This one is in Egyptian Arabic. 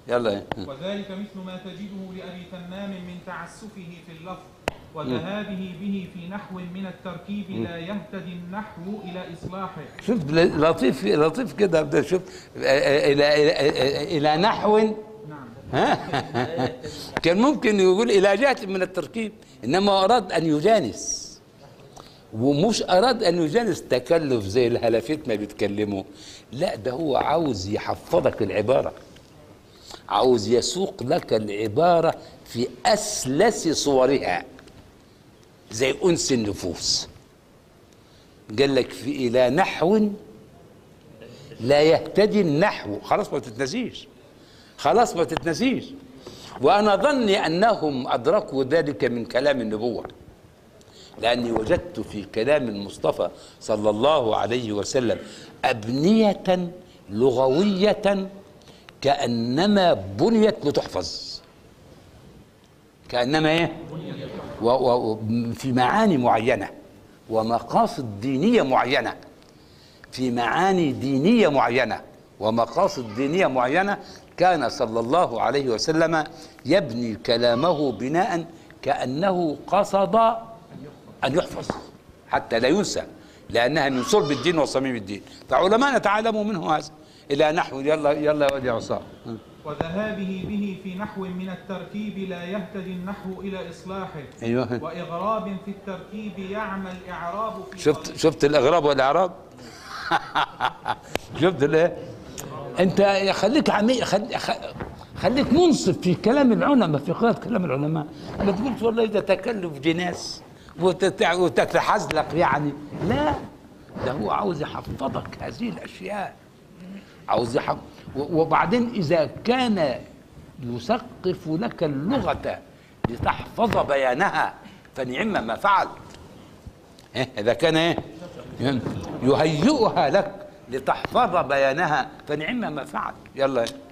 يلا وذلك مثل ما تجده لأبي تمام من تعسفه في اللفظ وذهابه به في نحو من التركيب لا يهتدي النحو إلى إصلاحه شوف لطيف لطيف كده بدأ شوف الى الى الى نحو نعم ها كان ممكن يقول الى جهه من التركيب انما اراد ان يجانس ومش اراد ان يجانس تكلف زي الهلافيت ما بيتكلموا لا ده هو عاوز يحفظك العباره عاوز يسوق لك العباره في اسلس صورها زي انس النفوس قال لك في الى نحو لا يهتدي النحو خلاص ما تتنسيش خلاص ما تتنسيش وانا ظني انهم ادركوا ذلك من كلام النبوه لاني وجدت في كلام المصطفى صلى الله عليه وسلم ابنيه لغويه كانما بنيت لتحفظ كانما ايه و و في معاني معينه ومقاصد دينيه معينه في معاني دينيه معينه ومقاصد دينيه معينه كان صلى الله عليه وسلم يبني كلامه بناء كانه قصد ان يحفظ حتى لا ينسى لانها من صلب الدين وصميم الدين فعلماءنا تعلموا منه هذا الى نحو يلا يلا يا ولد يا عصام وذهابه به في نحو من التركيب لا يهتدي النحو إلى إصلاحه ايوه وإغراب في التركيب يعمى الإعراب في شفت شفت الاغراب والاعراب شفت الايه انت يا خليك عمي خل... خ- خليك منصف في كلام العلماء في قراءة كلام العلماء ما تقولش والله ده تكلف جناس وتتع... وتتحزلق يعني لا ده هو عاوز يحفظك هذه الاشياء عاوز يحفظ و- وبعدين اذا كان يثقف لك اللغه لتحفظ بيانها فنعم ما فعل إيه؟ إذا كان إيه؟ يهيئها لك لتحفظ بيانها فنعم ما فعل يلا